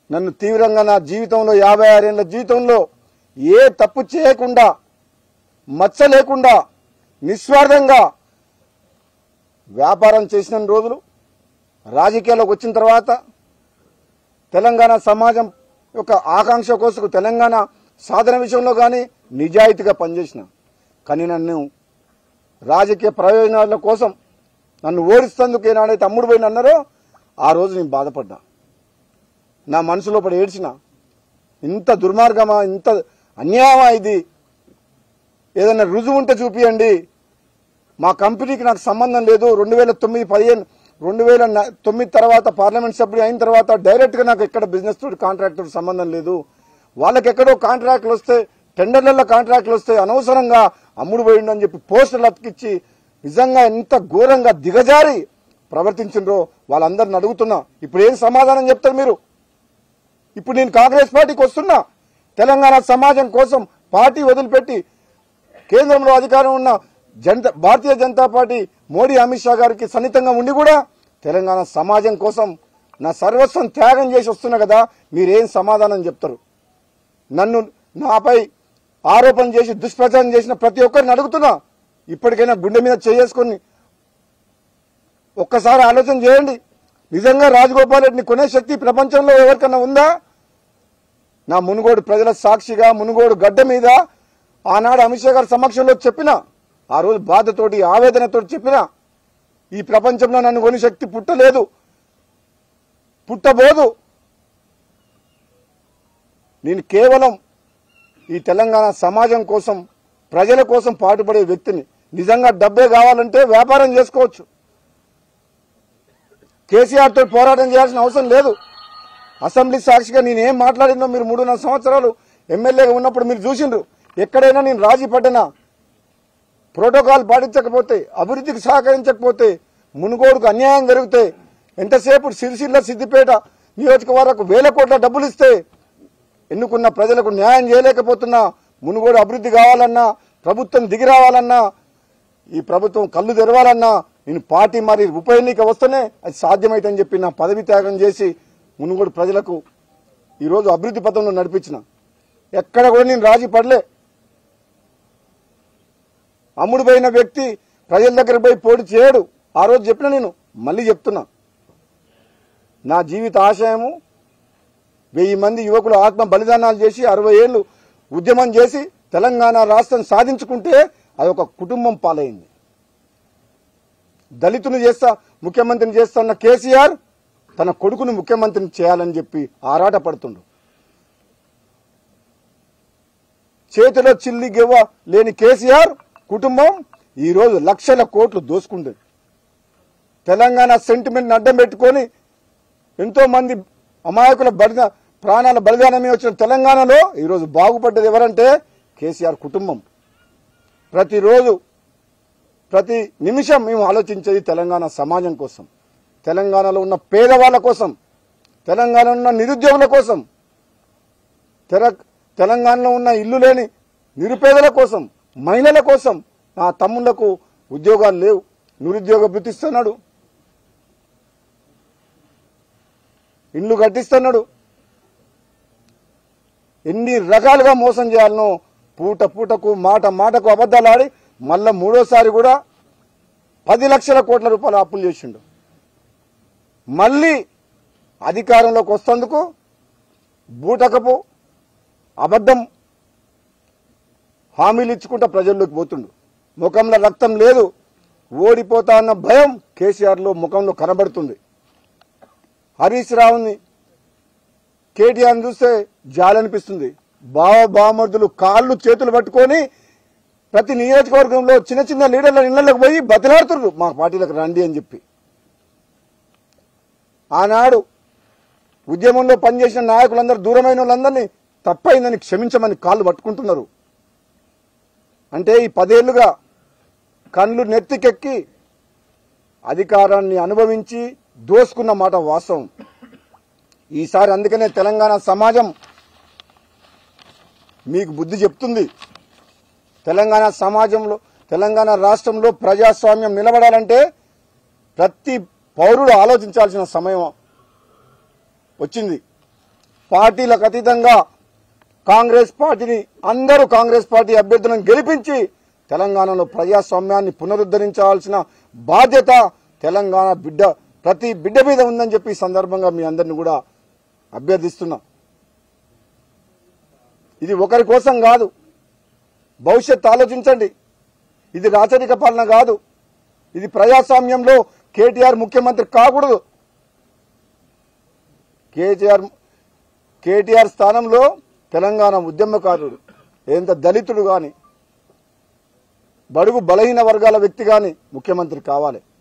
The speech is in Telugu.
నన్ను తీవ్రంగా నా జీవితంలో యాభై ఆరేళ్ల జీవితంలో ఏ తప్పు చేయకుండా మచ్చ లేకుండా నిస్వార్థంగా వ్యాపారం చేసిన రోజులు రాజకీయాల్లోకి వచ్చిన తర్వాత తెలంగాణ సమాజం యొక్క ఆకాంక్ష కోసం తెలంగాణ సాధన విషయంలో కానీ నిజాయితీగా పనిచేసిన కానీ నన్ను రాజకీయ ప్రయోజనాల కోసం నన్ను ఓడిస్తందుకు ఏనాడైతే అమ్ముడు పోయిన అన్నారో ఆ రోజు నేను బాధపడ్డా నా మనసులో పడి ఏడ్చిన ఇంత దుర్మార్గమా ఇంత అన్యాయమా ఇది ఏదైనా రుజువు ఉంటే చూపియండి మా కంపెనీకి నాకు సంబంధం లేదు రెండు వేల తొమ్మిది పదిహేను రెండు వేల న- తొమ్మిది తర్వాత పార్లమెంట్ సభ్యుడు అయిన తర్వాత డైరెక్ట్గా నాకు ఎక్కడ బిజినెస్ తోటి కాంట్రాక్ట్ తోటి సంబంధం లేదు వాళ్ళకి ఎక్కడో కాంట్రాక్ట్లు వస్తే టెండర్లలో కాంట్రాక్ట్లు వస్తే అనవసరంగా అమ్ముడు పోయిండు అని చెప్పి పోస్టర్లు అతికిచ్చి నిజంగా ఎంత ఘోరంగా దిగజారి ప్రవర్తించిండ్రో వాళ్ళందరిని అడుగుతున్నా ఇప్పుడు ఏం సమాధానం చెప్తారు మీరు ఇప్పుడు నేను కాంగ్రెస్ పార్టీకి వస్తున్నా తెలంగాణ సమాజం కోసం పార్టీ వదిలిపెట్టి కేంద్రంలో అధికారం ఉన్న జనతా భారతీయ జనతా పార్టీ మోడీ అమిత్ షా గారికి సన్నిహితంగా ఉండి కూడా తెలంగాణ సమాజం కోసం నా సర్వస్వం త్యాగం చేసి వస్తున్నా కదా మీరేం సమాధానం చెప్తారు నన్ను నాపై ఆరోపణ చేసి దుష్ప్రచారం చేసిన ప్రతి ఒక్కరిని అడుగుతున్నా ఇప్పటికైనా గుండె మీద చేసుకొని ఒక్కసారి ఆలోచన చేయండి నిజంగా రాజగోపాల్ రెడ్డిని కొనే శక్తి ప్రపంచంలో ఎవరికన్నా ఉందా నా మునుగోడు ప్రజల సాక్షిగా మునుగోడు గడ్డ మీద ఆనాడు అమిత్ షా గారి సమక్షంలో చెప్పిన ఆ రోజు బాధతోటి ఆవేదనతోటి చెప్పిన ఈ ప్రపంచంలో నన్ను కొని శక్తి పుట్టలేదు పుట్టబోదు నేను కేవలం ఈ తెలంగాణ సమాజం కోసం ప్రజల కోసం పాటుపడే వ్యక్తిని నిజంగా డబ్బే కావాలంటే వ్యాపారం చేసుకోవచ్చు కేసీఆర్ తో పోరాటం చేయాల్సిన అవసరం లేదు అసెంబ్లీ సాక్షిగా నేను ఏం మాట్లాడినో మీరు మూడున్నర సంవత్సరాలు ఎమ్మెల్యేగా ఉన్నప్పుడు మీరు చూసిండ్రు ఎక్కడైనా నేను రాజీ పడ్డనా ప్రోటోకాల్ పాటించకపోతే అభివృద్ధికి సహకరించకపోతే మునుగోడుకు అన్యాయం జరిగితే ఎంతసేపు సిరిసిల్ల సిద్దిపేట నియోజకవర్గకు వేల కోట్ల డబ్బులు ఇస్తే ఎన్నుకున్న ప్రజలకు న్యాయం చేయలేకపోతున్నా మునుగోడు అభివృద్ధి కావాలన్నా ప్రభుత్వం దిగి రావాలన్నా ఈ ప్రభుత్వం కళ్ళు తెరవాలన్నా నేను పార్టీ మరి ఉప ఎన్నిక వస్తేనే అది సాధ్యమైతని చెప్పి నా పదవి త్యాగం చేసి మునుగోడు ప్రజలకు ఈరోజు అభివృద్ధి పథంలో నడిపించిన ఎక్కడ కూడా నేను రాజీ పడలే అమ్ముడు పోయిన వ్యక్తి ప్రజల దగ్గర పోయి పోటీ చేయడు ఆ రోజు చెప్పిన నేను మళ్ళీ చెప్తున్నా నా జీవిత ఆశయము వెయ్యి మంది యువకులు ఆత్మ బలిదానాలు చేసి అరవై ఏళ్ళు ఉద్యమం చేసి తెలంగాణ రాష్ట్రం సాధించుకుంటే అదొక కుటుంబం పాలైంది దళితులు చేస్తా ముఖ్యమంత్రిని చేస్తున్న కేసీఆర్ తన కొడుకును ముఖ్యమంత్రిని చేయాలని చెప్పి ఆరాట పడుతుండు చేతిలో చిల్లి గివ్వ లేని కేసీఆర్ కుటుంబం ఈ రోజు లక్షల కోట్లు దోసుకుంటుంది తెలంగాణ సెంటిమెంట్ అడ్డం పెట్టుకొని ఎంతో మంది అమాయకుల బలిద ప్రాణాల బలిదానమే వచ్చిన తెలంగాణలో ఈరోజు బాగుపడ్డది ఎవరంటే కేసీఆర్ కుటుంబం ప్రతిరోజు ప్రతి నిమిషం మేము ఆలోచించేది తెలంగాణ సమాజం కోసం తెలంగాణలో ఉన్న పేదవాళ్ళ కోసం తెలంగాణలో ఉన్న నిరుద్యోగుల కోసం తెర తెలంగాణలో ఉన్న ఇల్లు లేని నిరుపేదల కోసం మహిళల కోసం నా తమ్ముళ్లకు ఉద్యోగాలు లేవు నిరుద్యోగ వృత్తిస్తున్నాడు ఇండ్లు కట్టిస్తున్నాడు ఎన్ని రకాలుగా మోసం చేయాలనో పూట పూటకు మాట మాటకు అబద్ధాలు ఆడి మళ్ళా మూడోసారి కూడా పది లక్షల కోట్ల రూపాయలు అప్పులు చేసిండు మళ్ళీ అధికారంలోకి వస్తందుకు బూటకపు అబద్ధం హామీలు ఇచ్చుకుంటా ప్రజల్లోకి పోతుండు ముఖంలో రక్తం లేదు ఓడిపోతా అన్న భయం కేసీఆర్లో ముఖంలో కనబడుతుంది హరీష్ రావుని కేటీఆర్ చూస్తే జాలనిపిస్తుంది బావ బామర్దులు కాళ్ళు చేతులు పట్టుకొని ప్రతి నియోజకవర్గంలో చిన్న చిన్న లీడర్ల ఇళ్లకు పోయి బతిలాడుతున్నారు మా పార్టీలకు రండి అని చెప్పి ఆనాడు ఉద్యమంలో పనిచేసిన నాయకులందరూ దూరమైన వాళ్ళందరినీ తప్పైందని క్షమించమని కాళ్ళు పట్టుకుంటున్నారు అంటే ఈ పదేళ్లుగా కళ్ళు నెత్తికెక్కి అధికారాన్ని అనుభవించి దోసుకున్న మాట వాస్తవం ఈసారి అందుకనే తెలంగాణ సమాజం మీకు బుద్ధి చెప్తుంది తెలంగాణ సమాజంలో తెలంగాణ రాష్ట్రంలో ప్రజాస్వామ్యం నిలబడాలంటే ప్రతి పౌరుడు ఆలోచించాల్సిన సమయం వచ్చింది పార్టీలకు అతీతంగా కాంగ్రెస్ పార్టీని అందరూ కాంగ్రెస్ పార్టీ అభ్యర్థులను గెలిపించి తెలంగాణలో ప్రజాస్వామ్యాన్ని పునరుద్ధరించాల్సిన బాధ్యత తెలంగాణ బిడ్డ ప్రతి బిడ్డ మీద ఉందని చెప్పి ఈ సందర్భంగా మీ అందరిని కూడా అభ్యర్థిస్తున్నా ఇది ఒకరి కోసం కాదు భవిష్యత్ ఆలోచించండి ఇది రాచరిక పాలన కాదు ఇది ప్రజాస్వామ్యంలో కేటీఆర్ ముఖ్యమంత్రి కాకూడదు కేటీఆర్ కేటీఆర్ స్థానంలో తెలంగాణ ఉద్యమకారుడు ఎంత దళితుడు గాని బడుగు బలహీన వర్గాల వ్యక్తి గాని ముఖ్యమంత్రి కావాలి